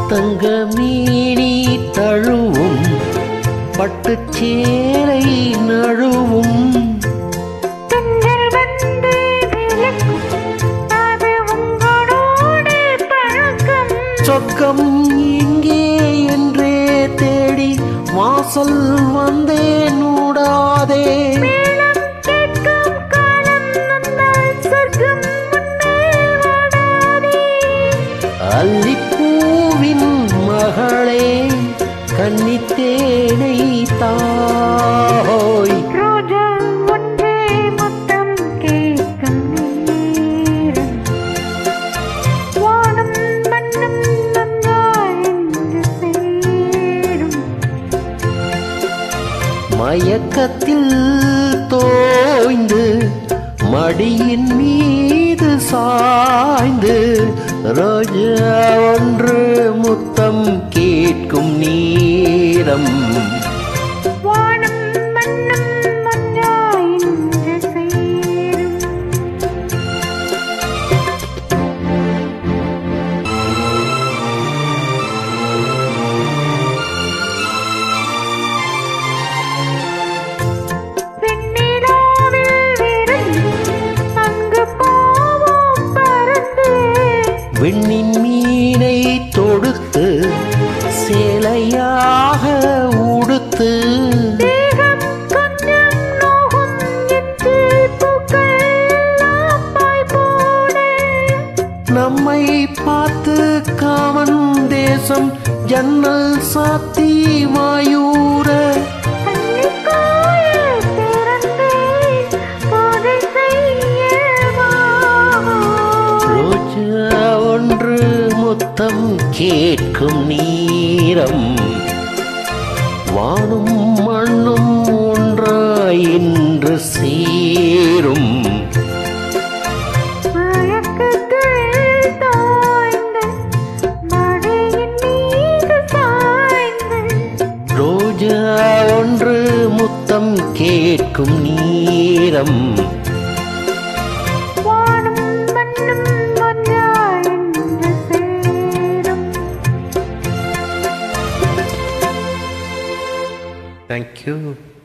தங்க மீனி தழுவும் பட்டுச்சேலை நழுவும் தென்றல் வந்து விளக்கும் அது உங்களோடு பழக்கம் சொர்க்கம் இங்கே என்றே தேடி வாசல் வந்தே நூடாதே மேளம் கேட்கும் காலம் வந்தால் சொர்க்கம் முன்னே ஓடாதே அல்லிப்பூவின் மகளே கன்னித்தேனை தாய் ரோஜா ஒன்றே முத்தம் கேட்கும் நேரம் வானம் மண்ணும் நன்றாய் என்று சேரும் மயக்கத்தில் தோய்ந்து மடியின் மீது சாய்ந்து ரோஜா ஒன்று முத்தம் கேட்கும் நீரம் வானம் மண்ணும் ஒன்றாய் என்று சேரும் வெண்ணிலாவில் விருந்து அங்கு போவோம் பறந்து விண்ணின் மீனை தொடுத்து சேலையாக உடுத்து தேகம் கொஞ்சம் நோகும் என்று பூக்கள் எல்லாம் பாய் போட நம்மை பார்த்து காமன் தேசம் ஜன்னல் சாத்தி மாயூர கன்னிக்காயில் திறந்தே போதை செய்யவா ரோஜா ஒன்று முத்தம் கேட்கும் நீரம் வானும் மண்ணும் ஒன்றாய் இன்று சேரும் மயக்கத்தில் தாய்ந்து மடியின் மீது சாய்ந்து ரோஜா ஒன்று முத்தம் கேட்கும் நீரம் வானம் மண்ணும் ஒன்றாய் என்று சேரும் தேங்க்யூ